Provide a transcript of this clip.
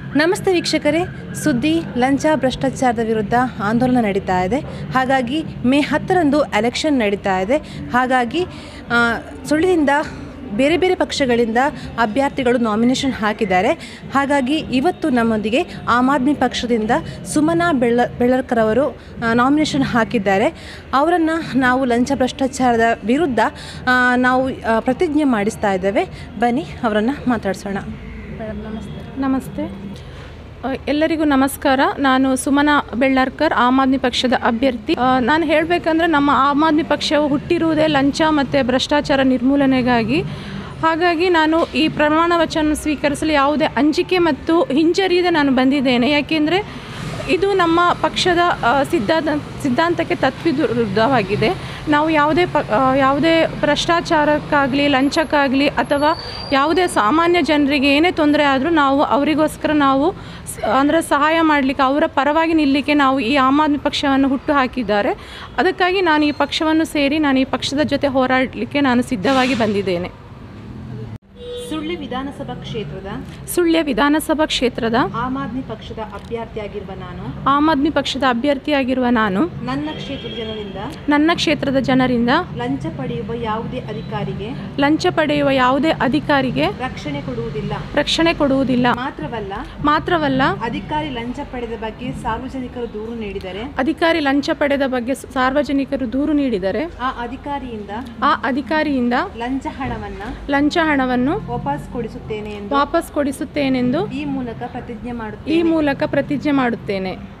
ನಮಸ್ತೆ ವೀಕ್ಷಕರೇ ಸುದ್ದಿ ಲಂಚ ಭ್ರಷ್ಟಾಚಾರದ ವಿರುದ್ಧ ಆಂದೋಲನ ನಡೀತಾ ಇದೆ ಹಾಗಾಗಿ ಮೇ ಹತ್ತರಂದು ಎಲೆಕ್ಷನ್ ನಡೀತಾ ಇದೆ ಹಾಗಾಗಿ ಆ, ಸುಳ್ಳಿನಿಂದ ಬೇರೆ ಬೇರೆ ಪಕ್ಷಗಳಿಂದ ಅಭ್ಯರ್ಥಿಗಳು ನಾಮಿನೇಷನ್ ಹಾಕಿದ್ದಾರೆ ಹಾಗಾಗಿ ಇವತ್ತು ನಮ್ಮೊಂದಿಗೆ ಆಮ್ ಆದ್ಮಿ ಪಕ್ಷದಿಂದ ಸುಮನಾ ಬೆಳ್ಳ ಬೆಳ್ಳರ್ಕರ್ ಅವರು ನಾಮಿನೇಷನ್ ಹಾಕಿದ್ದಾರೆ ಅವರನ್ನು ನಾವು ಲಂಚ ಭ್ರಷ್ಟಾಚಾರದ ವಿರುದ್ಧ ಆ, ನಾವು ಆ, ಪ್ರತಿಜ್ಞೆ ಮಾಡಿಸ್ತಾ ಇದ್ದೇವೆ ಬನ್ನಿ ಅವರನ್ನು ಮಾತಾಡ್ಸೋಣ ಮೇಡಮ್ ನಮಸ್ತೆ ನಮಸ್ತೆ ಅ, ಎಲ್ಲರಿಗೂ ನಮಸ್ಕಾರ ನಾನು ಸುಮನಾ ಬೆಳ್ಳಾರ್ಕರ್ ಆಮ್ ಆದ್ಮಿ ಪಕ್ಷದ ಅಭ್ಯರ್ಥಿ ಅ, ನಾನು ಹೇಳಬೇಕಂದ್ರೆ ನಮ್ಮ ಆಮ್ ಆದ್ಮಿ ಪಕ್ಷವು ಹುಟ್ಟಿರುವುದೇ ಲಂಚ ಮತ್ತು ಭ್ರಷ್ಟಾಚಾರ ನಿರ್ಮೂಲನೆಗಾಗಿ ಹಾಗಾಗಿ ನಾನು ಈ ಪ್ರಮಾಣ ವಚನ ಸ್ವೀಕರಿಸಲು ಯಾವುದೇ ಅಂಜಿಕೆ ಮತ್ತು ಹಿಂಜರಿಯದೆ ನಾನು ಬಂದಿದ್ದೇನೆ ಯಾಕೆಂದರೆ ಇದು ನಮ್ಮ ಪಕ್ಷದ ಅ, ಸಿದ್ಧಾಂತ ಸಿದ್ಧಾಂತಕ್ಕೆ ತತ್ವಿರುದ್ಧವಾಗಿದೆ ನಾವು ಯಾವುದೇ ಪ ಆ, ಯಾವುದೇ ಭ್ರಷ್ಟಾಚಾರಕ್ಕಾಗಲಿ ಲಂಚಕ್ಕಾಗಲಿ ಅಥವಾ ಯಾವುದೇ ಸಾಮಾನ್ಯ ಜನರಿಗೆ ಏನೇ ತೊಂದರೆ ಆದರೂ ನಾವು ಅವರಿಗೋಸ್ಕರ ನಾವು ಅಂದರೆ ಸಹಾಯ ಮಾಡಲಿಕ್ಕೆ ಅವರ ಪರವಾಗಿ ನಿಲ್ಲಲಿಕ್ಕೆ ನಾವು ಈ ಆಮ್ ಆದ್ಮಿ ಪಕ್ಷವನ್ನು ಹುಟ್ಟು ಹಾಕಿದ್ದಾರೆ ಅದಕ್ಕಾಗಿ ನಾನು ಈ ಪಕ್ಷವನ್ನು ಸೇರಿ ನಾನು ಈ ಪಕ್ಷದ ಜೊತೆ ಹೋರಾಡಲಿಕ್ಕೆ ನಾನು ಸಿದ್ಧವಾಗಿ ಬಂದಿದ್ದೇನೆ ಸುಳ್ಳಿ ವಿಧಾನಸಭಾ ಕ್ಷೇತ್ರದ ಸುಳ್ಯ ವಿಧಾನಸಭಾ ಕ್ಷೇತ್ರದ ಆಮ್ ಆದ್ಮಿ ಪಕ್ಷದ ಅಭ್ಯರ್ಥಿಯಾಗಿರುವ ನಾನು ಆಮ್ ಆದ್ಮಿ ಪಕ್ಷದ ಅಭ್ಯರ್ಥಿಯಾಗಿರುವ ನಾನು ನನ್ನ ಕ್ಷೇತ್ರದ ಜನರಿಂದ ನನ್ನ ಕ್ಷೇತ್ರದ ಜನರಿಂದ ಲಂಚ ಪಡೆಯುವ ಯಾವುದೇ ಅಧಿಕಾರಿಗೆ ಲಂಚ ಪಡೆಯುವ ಯಾವುದೇ ಅಧಿಕಾರಿಗೆ ರಕ್ಷಣೆ ಕೊಡುವುದಿಲ್ಲ ರಕ್ಷಣೆ ಕೊಡುವುದಿಲ್ಲ ಮಾತ್ರವಲ್ಲ ಮಾತ್ರವಲ್ಲ ಅಧಿಕಾರಿ ಲಂಚ ಪಡೆದ ಬಗ್ಗೆ ಸಾರ್ವಜನಿಕರು ದೂರು ನೀಡಿದರೆ ಅಧಿಕಾರಿ ಲಂಚ ಪಡೆದ ಬಗ್ಗೆ ಸಾರ್ವಜನಿಕರು ದೂರು ನೀಡಿದರೆ ಆ ಅಧಿಕಾರಿಯಿಂದ ಆ ಅಧಿಕಾರಿಯಿಂದ ಲಂಚ ಹಣವನ್ನ ಲಂಚ ಹಣವನ್ನು ವಾಪಸ್ ಕೊಡಿಸುತ್ತೇನೆ ಎಂದು ವಾಪಸ್ ಕೊಡಿಸುತ್ತೇನೆಂದು ಈ ಮೂಲಕ ಪ್ರತಿಜ್ಞೆ ಈ ಮಾಡುತ್ತೇನೆ ಮೂಲಕ ಪ್ರತಿಜ್ಞೆ ಮಾಡುತ್ತೇನೆ